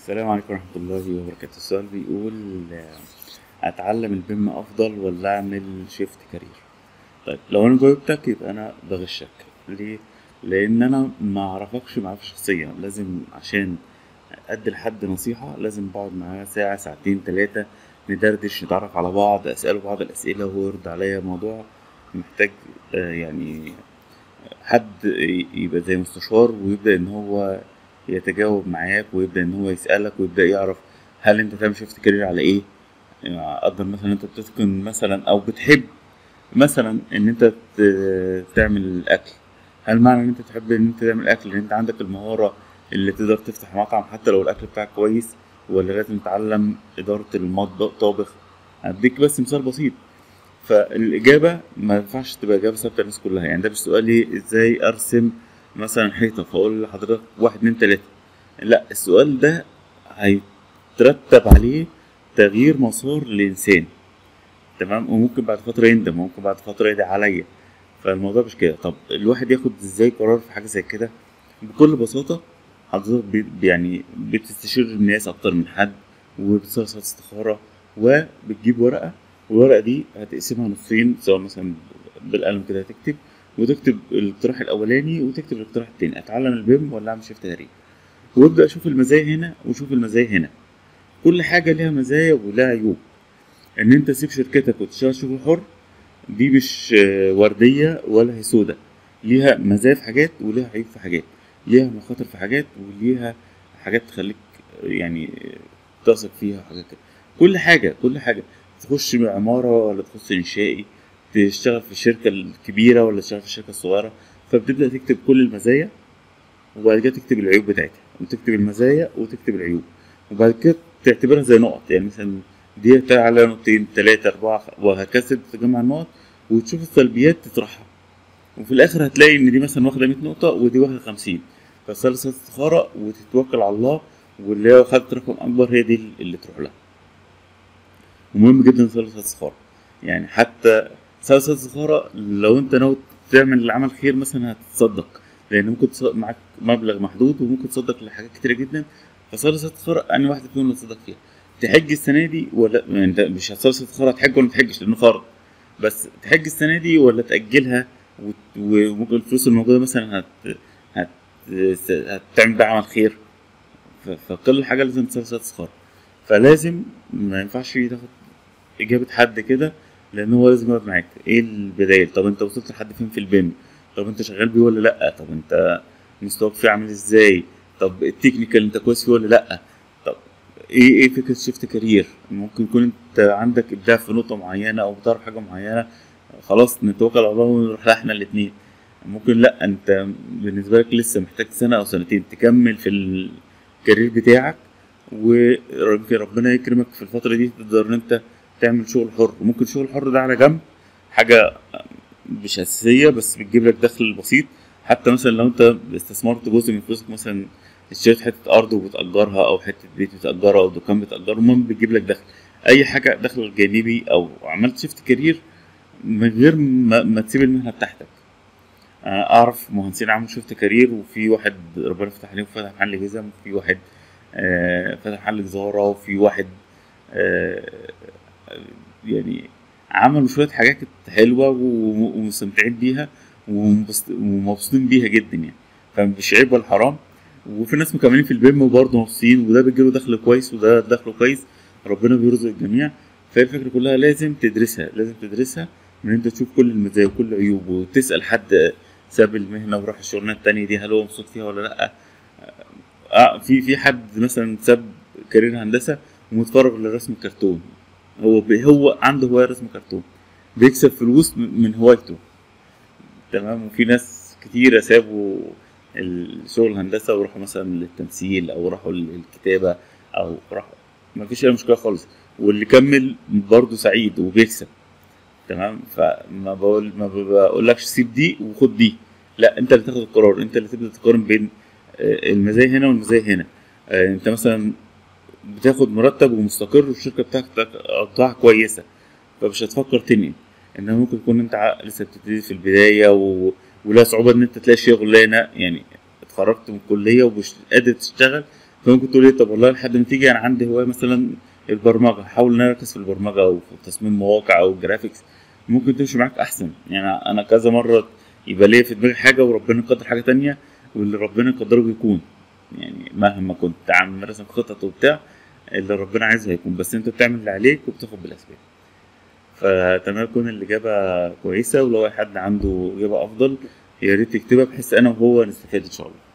السلام عليكم ورحمة الله وبركاته السؤال بيقول آه، أتعلم البيم أفضل ولا أعمل شيفت كارير طيب لو أنا جاوبتك يبقى أنا بغشك ليه؟ لأن أنا ما أعرفكش معرفة شخصية لازم عشان أدي لحد نصيحة لازم بقعد معاه ساعة ساعتين تلاتة ندردش نتعرف على بعض أسأله بعض الأسئلة وهو يرد عليا موضوع محتاج آه، يعني حد ي- يبقى زي مستشار ويبدأ إن هو يتجاوب معاك ويبدأ إن هو يسألك ويبدأ يعرف هل أنت تعمل شيفت كارير على إيه؟ يعني أقدر مثلا أنت بتتقن مثلا أو بتحب مثلا إن أنت ت- تعمل الأكل هل معنى إن أنت تحب إن أنت تعمل أكل إن أنت عندك المهارة اللي تقدر تفتح مطعم حتى لو الأكل بتاعك كويس ولا لازم تتعلم إدارة المطبخ طابخ أديك بس مثال بسيط فالإجابة ما ينفعش تبقى إجابة ثابتة للناس كلها يعني ده مش سؤالي إزاي أرسم مثلا حيطة فأقول لحضرتك واحد اتنين تلاتة لا السؤال ده هيترتب عليه تغيير مسار الإنسان تمام وممكن بعد فترة يندم ممكن بعد فترة يدعي عليا فالموضوع مش كده طب الواحد ياخد ازاي قرار في حاجة زي كده بكل بساطة حضرتك بي يعني بتستشير الناس أكتر من حد وبتصير صلاة استخارة وبتجيب ورقة والورقة دي هتقسمها نصين سواء مثلا بالقلم كده هتكتب وتكتب الاقتراح الأولاني وتكتب الاقتراح التاني أتعلم البيم ولا أعمل شيفت تدريب وابدأ أشوف المزايا هنا وشوف المزايا هنا كل حاجة ليها مزايا ولها عيوب إن أنت تسيب شركتك وتشتغل شغل حر دي مش آه، وردية ولا هي سودة ليها مزايا في حاجات وليها عيوب في حاجات ليها مخاطر في حاجات وليها حاجات تخليك آه، يعني آه، تثق فيها وحاجات كده كل حاجة كل حاجة تخش عمارة ولا تخش إنشائي تشتغل في الشركة الكبيرة ولا تشتغل في الشركة الصغيرة فبتبدأ تكتب كل المزايا وبعد كده تكتب العيوب بتاعتها وتكتب المزايا وتكتب العيوب وبعد كده تعتبرها زي نقط يعني مثلا دي على نقطتين تلاتة أربعة وهكذا تجمع النقط وتشوف السلبيات تطرحها وفي الآخر هتلاقي إن دي مثلا واخدة 100 نقطة ودي واخدة 50 فتصلي صلاة استخارة وتتوكل على الله واللي هي خدت رقم أكبر هي دي اللي تروح لها ومهم جدا تصلي صلاة استخارة يعني حتى صلاة صلاة استخارة لو أنت ناوي تعمل العمل خير مثلا هتتصدق لأن ممكن تصدق معاك مبلغ محدود وممكن تصدق لحاجات كتيرة جدا فصلي صلاة استخارة أنهي واحدة فيهم اللي تصدق فيها تحج السنة دي ولا يعني أنت مش هتصلي صلاة استخارة هتحج ولا ما تحجش لأنه فرض بس تحج السنة دي ولا تأجلها وت- وممكن الفلوس الموجودة مثلا هت هت هتعمل بيها عمل خير ف- فكل حاجة لازم تصير صلاة استخارة فلازم ما ينفعش تاخد إجابة حد كده لأن هو لازم يقعد معاك إيه البدايل طب أنت وصلت لحد فين في البيم طب أنت شغال بيه ولا لأ طب أنت مستواك فيه عامل إزاي طب التكنيكال أنت كويس فيه ولا لأ طب ايه ايه فكره شيفت كارير ممكن يكون انت عندك ابداع في نقطه معينه او بتعرف حاجه معينه خلاص نتوكل على الله ونروح لها احنا الاثنين ممكن لا انت بالنسبه لك لسه محتاج سنه او سنتين تكمل في الكارير بتاعك ويمكن ربنا يكرمك في الفتره دي تقدر ان انت تعمل شغل حر ممكن الشغل الحر ده على جنب حاجه مش اساسيه بس بتجيب لك دخل بسيط حتى مثلا لو انت استثمرت جزء من فلوسك مثلا اشتريت حته ارض وبتاجرها او حته بيت بتاجرها او دكان بتاجره المهم بتجيب لك دخل اي حاجه دخل جانبي او عملت شيفت كارير من غير ما, ما تسيب المهنه بتاعتك انا اعرف مهندسين عملوا شيفت كارير وفي واحد ربنا فتح عليه وفتح محل جزم وفي واحد آه فتح محل جزاره وفي واحد آه يعني عملوا شويه حاجات كانت حلوه و- ومستمتعين بيها ومبسط- ومبسوطين بيها جدا يعني فمش عيب ولا حرام وفي ناس مكملين في البيم وبرضه مبسوطين وده بيجيله دخل كويس وده دخله كويس ربنا بيرزق الجميع فهي الفكره كلها لازم تدرسها لازم تدرسها من انت تشوف كل المزايا وكل العيوب وتسال حد ساب المهنه وراح الشغلانه التانية دي هل هو مبسوط فيها ولا لا اه في في حد مثلا ساب كارير هندسه ومتفرغ لرسم الكرتون هو بي هو عنده هوايه رسم كرتون بيكسب فلوس م- من هوايته تمام وفي ناس كتيرة سابوا الشغل الهندسة وراحوا مثلا للتمثيل أو راحوا للكتابة أو راحوا ما فيش أي مشكلة خالص واللي كمل برضه سعيد وبيكسب تمام فما بقول ما بقولكش سيب دي وخد دي لا انت اللي تاخد القرار انت اللي تبدا تقارن بين آه، المزايا هنا والمزايا هنا آه، انت مثلا بتاخد مرتب ومستقر والشركه بتاعتك اوضاعها كويسه فمش هتفكر تنقل انما ممكن تكون انت ع- لسه بتبتدي في البدايه و... ولا صعوبه ان انت تلاقي شغلانه يعني اتخرجت من الكليه ومش قادر تشتغل فممكن تقول ايه طب والله لحد ما تيجي انا عندي هوايه مثلا البرمجه حاول ان انا اركز في البرمجه او في تصميم مواقع او جرافيكس ممكن تمشي معاك احسن يعني انا كذا مره يبقى ليا في دماغي حاجه وربنا يقدر حاجه تانية واللي ربنا يقدره يكون يعني مهما كنت عامل رسم خطط وبتاع اللي ربنا عايزه هيكون بس انت بتعمل اللي عليك وبتاخد بالاسباب فاتمنى تكون الاجابه كويسه ولو اي حد عنده اجابه افضل يا ريت يكتبها بحيث انا وهو نستفاد ان شاء الله